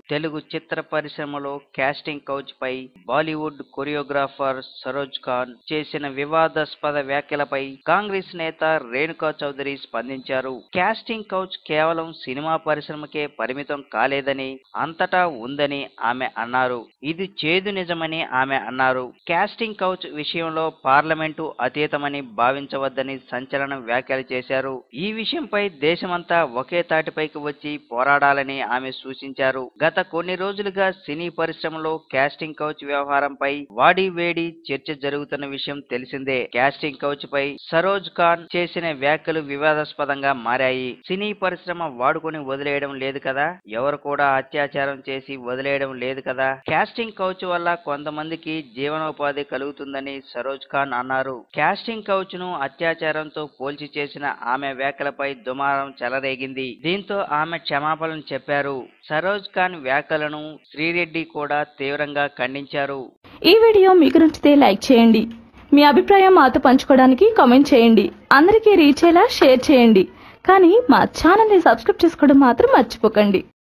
తెలుగు చిత్ర పరిశ్రమలో casting couch పై బాలీవుడ్ కొరియోగ్రాఫర్ సరోజ్ ఖాన్ చేసిన వివాదాస్పద వ్యాఖ్యలపై కాంగ్రెస్ నేత రేణుకా చౌదరి స్పందించారు కాస్టింగ్ కౌచ్ కేవలం సినిమా పరిశ్రమకే పరిమితం కాలేదని అంతటా ఉందని ఆమె అన్నారు ఇది చేదు నిజమని ఆమె అన్నారు కాస్టింగ్ కౌచ్ విషయంలో పార్లమెంటు అతీతమని భావించవద్దని సంచలన వ్యాఖ్యలు చేశారు ఈ విషయంపై దేశమంతా ఒకే తాటిపైకి వచ్చి పోరాడాలని ఆమె సూచించారు గత కొన్ని రోజులుగా సినీ పరిశ్రమలో కాస్టింగ్ కౌచ్ వ్యవహారంపై వాడి వేడి చర్చ జరుగుతున్న విషయం తెలిసిందే కాస్టింగ్ కౌచ్ పై సరోజ్ ఖాన్ చేసిన వ్యాఖ్యలు వివాదాస్పదంగా మారాయి సినీ పరిశ్రమ వాడుకొని వదిలేయడం లేదు కదా ఎవరు కూడా అత్యాచారం చేసి వదిలేయడం లేదు కదా కాస్టింగ్ కౌచ్ వల్ల కొంతమందికి జీవనోపాధి కలుగుతుందని సరోజ్ ఖాన్ అన్నారు కాస్టింగ్ కౌచ్ ను అత్యాచారంతో పోల్చి చేసిన ఆమె వ్యాఖ్యలపై దుమారం చెలరేగింది దీంతో ఆమె క్షమాపణలు చెప్పారు సరోజ్ ఖాన్ వ్యాఖ్యలను శ్రీరెడ్డి కూడా తీవ్రంగా ఖండించారు ఈ వీడియో మీకు నచ్చితే లైక్ చేయండి మీ అభిప్రాయం మాతో పంచుకోవడానికి కామెంట్ చేయండి అందరికీ రీచ్ అయ్యేలా షేర్ చేయండి కానీ మా ఛానల్ని సబ్స్క్రైబ్ చేసుకోవడం మాత్రం మర్చిపోకండి